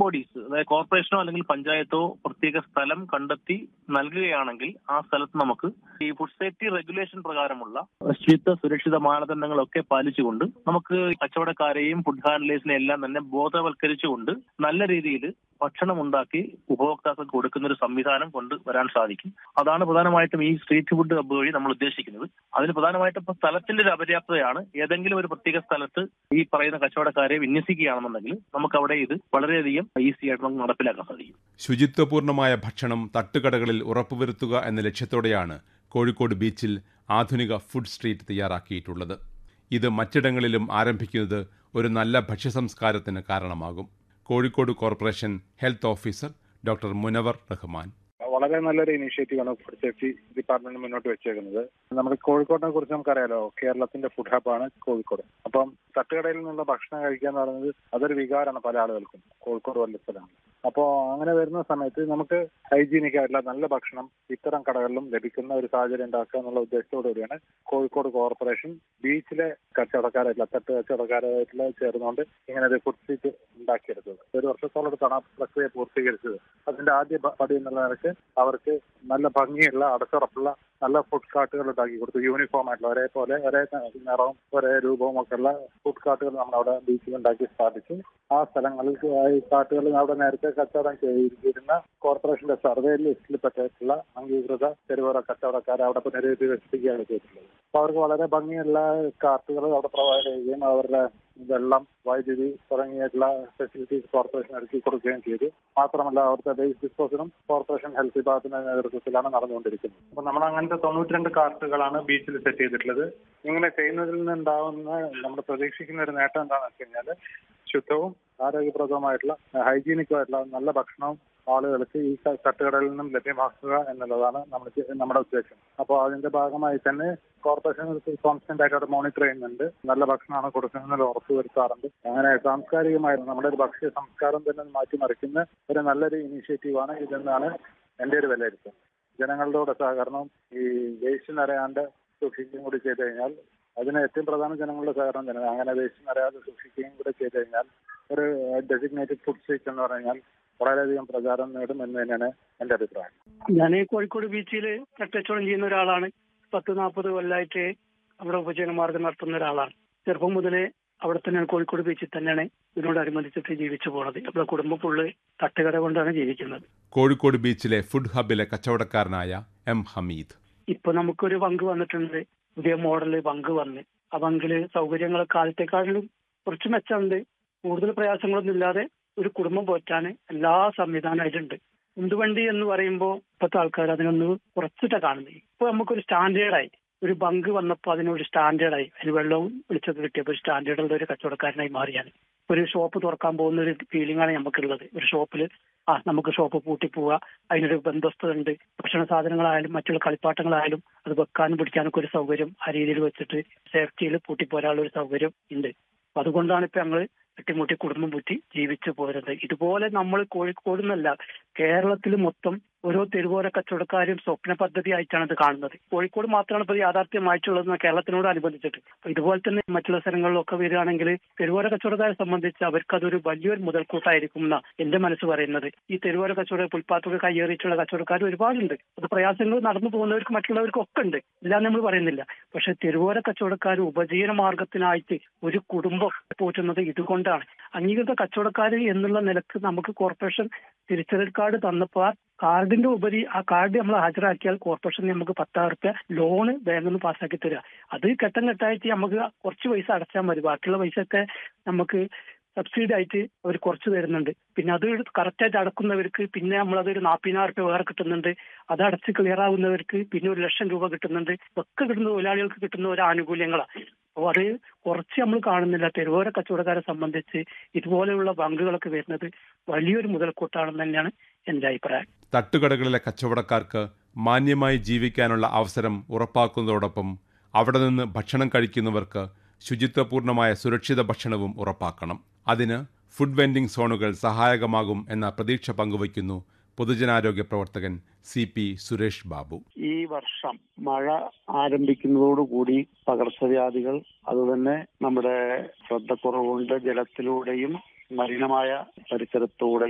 bodies അതായത് കോർപ്പറേഷനോ അല്ലെങ്കിൽ പഞ്ചായത്തോ പ്രത്യേക സ്ഥലം കണ്ടെത്തി നൽകുകയാണെങ്കിൽ ആ സ്ഥലത്ത് നമുക്ക് ഈ ഫുഡ് സേഫ്റ്റി റെഗുലേഷൻ പ്രകാരമുള്ള ശുചിത്വ സുരക്ഷിത മാനദണ്ഡങ്ങളൊക്കെ പാലിച്ചുകൊണ്ട് നമുക്ക് കച്ചവടക്കാരെയും ഫുഡ് ഹാൻഡലേഴ്സിനെ എല്ലാം തന്നെ ബോധവൽക്കരിച്ചുകൊണ്ട് നല്ല രീതിയിൽ ഭക്ഷണം ഉണ്ടാക്കി ഉപഭോക്താക്കൾക്ക് കൊടുക്കുന്ന ഒരു സംവിധാനം കൊണ്ട് വരാൻ സാധിക്കും അതാണ് പ്രധാനമായിട്ടും ഈ സ്ട്രീറ്റ് ഫുഡ് ഹബ്ബ് വഴി നമ്മൾ ഉദ്ദേശിക്കുന്നത് അതിന് പ്രധാനമായിട്ടും ഇപ്പൊ സ്ഥലത്തിന്റെ ഒരു അപര്യാപ്തതയാണ് ഏതെങ്കിലും ഒരു പ്രത്യേക സ്ഥലത്ത് ഈ പറയുന്ന കച്ചവടക്കാരെ വിന്യസിക്കുകയാണെന്നുണ്ടെങ്കിൽ നമുക്ക് അവിടെ ഇത് വളരെയധികം ഈസി ആയിട്ട് നമുക്ക് നടപ്പിലാക്കാൻ സാധിക്കും ശുചിത്വപൂർണമായ ഭക്ഷണം തട്ടുകടകളിൽ ഉറപ്പുവരുത്തുക എന്ന ലക്ഷ്യത്തോടെയാണ് കോഴിക്കോട് ബീച്ചിൽ ആധുനിക ഫുഡ് സ്ട്രീറ്റ് തയ്യാറാക്കിയിട്ടുള്ളത് ഇത് മറ്റിടങ്ങളിലും ആരംഭിക്കുന്നത് ഒരു നല്ല ഭക്ഷ്യസംസ്കാരത്തിന് കാരണമാകും Kozhikode corporation health officer doctor Munavar Rahman വളരെ നല്ലൊരു ഇനീഷ്യേറ്റീവാണ് ഫുഡ് സേഫ്റ്റി ഡിപ്പാർട്ട്മെന്റ് മുന്നോട്ട് വെച്ചേക്കുന്നത് നമ്മുടെ കോഴിക്കോടിനെ കുറിച്ച് നമുക്കറിയാലോ കേരളത്തിന്റെ ഫുഡ് ഹബ്ബാണ് കോഴിക്കോട് അപ്പം തട്ടുകടയിൽ നിന്നുള്ള ഭക്ഷണം കഴിക്കുക എന്ന് പറയുന്നത് അതൊരു വികാരമാണ് പല ആളുകൾക്കും കോഴിക്കോട് വലിയ സ്ഥലമാണ് അപ്പോൾ അങ്ങനെ വരുന്ന സമയത്ത് നമുക്ക് ഹൈജീനിക് ആയിട്ടുള്ള നല്ല ഭക്ഷണം ഇത്തരം കടകളിലും ലഭിക്കുന്ന ഒരു സാഹചര്യം ഉണ്ടാക്കുക എന്നുള്ള ഉദ്ദേശത്തോടു കൂടിയാണ് കോഴിക്കോട് കോർപ്പറേഷൻ ബീച്ചിലെ കച്ചവടക്കാരായിട്ടുള്ള തട്ട് കച്ചവടക്കാരായിട്ടുള്ള ചേർന്നുകൊണ്ട് ഇങ്ങനെ ഒരു ഫുഡ് സ്ട്രീറ്റ് ഉണ്ടാക്കിയെടുത്തത് ഒരു വർഷത്തോളം എടുത്താണ് ആ പ്രക്രിയ പൂർത്തീകരിച്ചത് അതിന്റെ ആദ്യ പ- പടി എന്നുള്ള നിലയ്ക്ക് അവർക്ക് നല്ല ഭംഗിയുള്ള അടച്ചുറപ്പുള്ള നല്ല ഫുഡ് കാർട്ടുകൾ ഉണ്ടാക്കി കൊടുത്തു യൂണിഫോം ആയിട്ടുള്ള ഒരേപോലെ ഒരേ നിറവും ഒരേ രൂപവും ഒക്കെ ഉള്ള ഫുഡ് കാർട്ടുകൾ നമ്മൾ അവിടെ ബീച്ചിൽ ഉണ്ടാക്കി സ്ഥാപിച്ചു ആ സ്ഥലങ്ങളിൽ ആ ഈ കാർട്ടുകൾ അവിടെ നേരത്തെ കച്ചവടം ചെയ്തിരുന്ന കോർപ്പറേഷന്റെ സർവേ ലിസ്റ്റിൽ പെട്ടിട്ടുള്ള അംഗീകൃത തെരുവോര കച്ചവടക്കാരെ അവിടെ പുനരുദ്ധരിക്കുകയാണ് ചെയ്തിട്ടുള്ളത് അപ്പൊ അവർക്ക് വളരെ ഭംഗിയുള്ള കാർട്ടുകൾ അവിടെ പ്രൊവൈഡ് ചെയ്യുകയും അവരുടെ വെള്ളം വൈദ്യുതി തുടങ്ങിയിട്ടുള്ള ഫെസിലിറ്റീസ് കോർപ്പറേഷൻ ഒരുക്കി കൊടുക്കുകയും ചെയ്തു മാത്രമല്ല അവിടുത്തെ വേസ്റ്റ് ഡിസ്പോസലും കോർപ്പറേഷൻ ഹെൽത്ത് വിഭാഗത്തിന്റെ നേതൃത്വത്തിലാണ് നടന്നുകൊണ്ടിരിക്കുന്നത് അപ്പൊ നമ്മൾ അങ്ങനത്തെ തൊണ്ണൂറ്റിരണ്ട് കാർട്ടുകളാണ് ബീച്ചിൽ സെറ്റ് ചെയ്തിട്ടുള്ളത് ഇങ്ങനെ ചെയ്യുന്നതിൽ നിന്നുണ്ടാവുന്ന നമ്മൾ പ്രതീക്ഷിക്കുന്ന ഒരു നേട്ടം എന്താണെന്ന് വെച്ച് കഴിഞ്ഞാൽ ശുദ്ധവും ആരോഗ്യപ്രദവുമായിട്ടുള്ള ഹൈജീനിക്കും ആയിട്ടുള്ള നല്ല ഭക്ഷണവും ആളുകൾക്ക് ഈ ക- തട്ടുകടയിൽ നിന്നും ലഭ്യമാക്കുക എന്നുള്ളതാണ് നമ്മുടെ നമ്മുടെ ഉദ്ദേശം അപ്പോൾ അതിന്റെ ഭാഗമായി തന്നെ കോർപ്പറേഷൻ കോൺസ്റ്റന്റ് ആയിട്ട് അവിടെ മോണിറ്റർ ചെയ്യുന്നുണ്ട് നല്ല ഭക്ഷണമാണ് കൊടുക്കുന്നതിൽ ഉറപ്പ് വരുത്താറുണ്ട് അങ്ങനെ സാംസ്കാരികമായി നമ്മുടെ ഒരു ഭക്ഷ്യ സംസ്കാരം തന്നെ മാറ്റിമറിക്കുന്ന ഒരു നല്ലൊരു ഇനീഷ്യേറ്റീവാണ് ഇതെന്നാണ് എന്റെ ഒരു വിലയിരുത്തൽ ജനങ്ങളുടെ സഹകരണവും ഈ വേസ്റ്റ് നിറയാണ്ട് സൂക്ഷിക്കുകയും കൂടി ചെയ്തു കഴിഞ്ഞാൽ അതിന് ഏറ്റവും പ്രധാനം ജനങ്ങളുടെ സഹകരണം തന്നെ അങ്ങനെ വേസ്റ്റ് നിറയാതെ സൂക്ഷിക്കുകയും കൂടെ ചെയ്തു കഴിഞ്ഞാൽ ഒരു ഡെസിഗ്നേറ്റഡ് ഫുഡ് സ്ട്രീറ്റ് എന്ന് പറഞ്ഞാൽ വളരെയധികം പ്രചാരം നേടും എന്ന് തന്നെയാണ് എന്റെ അഭിപ്രായം ഞാൻ കോഴിക്കോട് ബീച്ചിൽ കച്ചവടം ചെയ്യുന്ന ഒരാളാണ് പത്ത് നാൽപ്പത് കൊല്ലമായിട്ട് അവിടെ ഉപജീവനമാർഗം നടത്തുന്ന ഒരാളാണ് ചെറുപ്പം മുതലേ അവിടെ തന്നെയാണ് കോഴിക്കോട് ബീച്ചിൽ തന്നെയാണ് ഇതിനോടനുബന്ധിച്ചിട്ട് ജീവിച്ചു പോണത് നമ്മുടെ കുടുംബം ഫുള്ള് തട്ടുകട കൊണ്ടാണ് ജീവിക്കുന്നത് കോഴിക്കോട് ബീച്ചിലെ ഫുഡ് ഹബിലെ കച്ചവടക്കാരനായ എം ഹമീദ് ഇപ്പൊ നമുക്കൊരു പങ്ക് വന്നിട്ടുണ്ട് പുതിയ മോഡല് പങ്ക് വന്ന് ആ പങ്കില് സൗകര്യങ്ങൾ കാലത്തെക്കാളിലും കുറച്ച് മെച്ചമുണ്ട് കൂടുതൽ പ്രയാസങ്ങളൊന്നും ഇല്ലാതെ ഒരു കുടുംബം പോറ്റാൻ എല്ലാ സംവിധാനമായിട്ടുണ്ട് ഉന്തുവണ്ടി എന്ന് പറയുമ്പോൾ ഇപ്പോഴത്തെ ആൾക്കാർ അതിനൊന്ന് കുറച്ചിട്ടാ കാണുന്നത് ഇപ്പൊ നമുക്കൊരു സ്റ്റാൻഡേർഡായി ഒരു ബങ്ക് വന്നപ്പോൾ അതിനൊരു സ്റ്റാൻഡേർഡായി അതിന് വെള്ളവും വെളിച്ചൊക്കെ കിട്ടിയപ്പോൾ സ്റ്റാൻഡേർഡുള്ള ഒരു കച്ചവടക്കാരനായി മാറിയാണ് ഒരു ഷോപ്പ് തുറക്കാൻ പോകുന്ന ഒരു ഫീലിംഗ് ആണ് നമുക്കുള്ളത് ഒരു ഷോപ്പിൽ ആ നമുക്ക് ഷോപ്പ് പൂട്ടി പോവുക അതിനൊരു ബന്ധസ്ഥത ഉണ്ട് ഭക്ഷണ സാധനങ്ങളായാലും മറ്റുള്ള കളിപ്പാട്ടങ്ങളായാലും അത് വെക്കാനും പിടിക്കാനൊക്കെ ഒരു സൗകര്യം ആ രീതിയിൽ വെച്ചിട്ട് സേഫ്റ്റിയിൽ പൂട്ടിപ്പോരാനുള്ള ഒരു സൗകര്യം ഉണ്ട് അപ്പൊ അതുകൊണ്ടാണ് ഇപ്പൊ ഞങ്ങള് തട്ടിമുട്ടി കുടുംബം പൂറ്റി ജീവിച്ചു പോരുന്നത് ഇതുപോലെ നമ്മൾ കോഴിക്കോട് എന്നല്ല കേരളത്തിൽ മൊത്തം ഓരോ തെരുവോര കച്ചവടക്കാരും സ്വപ്ന പദ്ധതി ആയിട്ടാണ് ഇത് കാണുന്നത് കോഴിക്കോട് മാത്രമാണ് ഇപ്പോൾ യാഥാർത്ഥ്യമായിട്ടുള്ളത് കേരളത്തിനോട് അനുബന്ധിച്ചിട്ട് അപ്പൊ ഇതുപോലെ തന്നെ മറ്റുള്ള സ്ഥലങ്ങളിലൊക്കെ വരികയാണെങ്കിൽ തെരുവോര കച്ചവടക്കാരെ സംബന്ധിച്ച് അവർക്ക് അതൊരു വലിയൊരു മുതൽക്കൂട്ടായിരിക്കും എന്നാ എന്റെ മനസ്സ് പറയുന്നത് ഈ തെരുവോര കച്ചവട പുൽപ്പാത്തൊക്കെ കയ്യേറിയിട്ടുള്ള കച്ചവടക്കാർ ഒരുപാടുണ്ട് അത് പ്രയാസങ്ങൾ നടന്നു പോകുന്നവർക്ക് മറ്റുള്ളവർക്കും ഒക്കെ ഉണ്ട് ഇല്ലാന്ന് നമ്മൾ പറയുന്നില്ല പക്ഷെ തെരുവോര കച്ചവടക്കാർ ഉപജീവന മാർഗത്തിനായിട്ട് ഒരു കുടുംബം പോറ്റുന്നത് ഇതുകൊണ്ടാണ് അംഗീകൃത കച്ചവടക്കാർ എന്നുള്ള നിലക്ക് നമുക്ക് കോർപ്പറേഷൻ തിരിച്ചറിയൽ കാർഡ് തന്നപ്പോൾ ആ കാർഡിന്റെ ഉപരി ആ കാർഡ് നമ്മൾ ഹാജരാക്കിയാൽ കോർപ്പറേഷൻ നമുക്ക് പത്തായിരം റുപ്യ ലോണ് ബാങ്കിൽ നിന്ന് പാസ്സാക്കി തരിക അത് ഘട്ടം ഘട്ടമായിട്ട് നമുക്ക് കുറച്ച് പൈസ അടച്ചാൽ മതി ബാക്കിയുള്ള പൈസ ഒക്കെ നമുക്ക് സബ്സിഡി ആയിട്ട് അവർ കുറച്ച് തരുന്നുണ്ട് പിന്നെ അത് കറക്റ്റായിട്ട് അടക്കുന്നവർക്ക് പിന്നെ നമ്മളതൊരു നാൽപ്പതിനായിരം രൂപ വേറെ കിട്ടുന്നുണ്ട് അത് അടച്ച് ക്ലിയർ ആവുന്നവർക്ക് പിന്നെ ഒരു ലക്ഷം രൂപ കിട്ടുന്നുണ്ട് ഒക്കെ കിട്ടുന്ന തൊഴിലാളികൾക്ക് കിട്ടുന്ന ഒരു ആനുകൂല്യങ്ങളാണ് അപ്പോൾ അത് കുറച്ച് നമ്മൾ കാണുന്നില്ല തെരുവോര കച്ചവടക്കാരെ സംബന്ധിച്ച് ഇതുപോലെയുള്ള ബാങ്കുകളൊക്കെ വരുന്നത് വലിയൊരു മുതൽക്കൂട്ടാണെന്ന് തന്നെയാണ് എന്റെ അഭിപ്രായം തട്ടുകടകളിലെ കച്ചവടക്കാർക്ക് മാന്യമായി ജീവിക്കാനുള്ള അവസരം ഉറപ്പാക്കുന്നതോടൊപ്പം അവിടെ നിന്ന് ഭക്ഷണം കഴിക്കുന്നവർക്ക് ശുചിത്വപൂർണമായ സുരക്ഷിത ഭക്ഷണവും ഉറപ്പാക്കണം അതിന് ഫുഡ് വെൻഡിംഗ് സോണുകൾ സഹായകമാകും എന്ന പ്രതീക്ഷ പങ്കുവയ്ക്കുന്നു പൊതുജനാരോഗ്യ പ്രവർത്തകൻ സി പി സുരേഷ് ബാബു ഈ വർഷം മഴ ആരംഭിക്കുന്നതോടുകൂടി പകർച്ചവ്യാധികൾ അതുതന്നെ നമ്മുടെ ശ്രദ്ധക്കുറവുകൊണ്ട് ജലത്തിലൂടെയും മലിനമായ പരിസരത്തൂടെ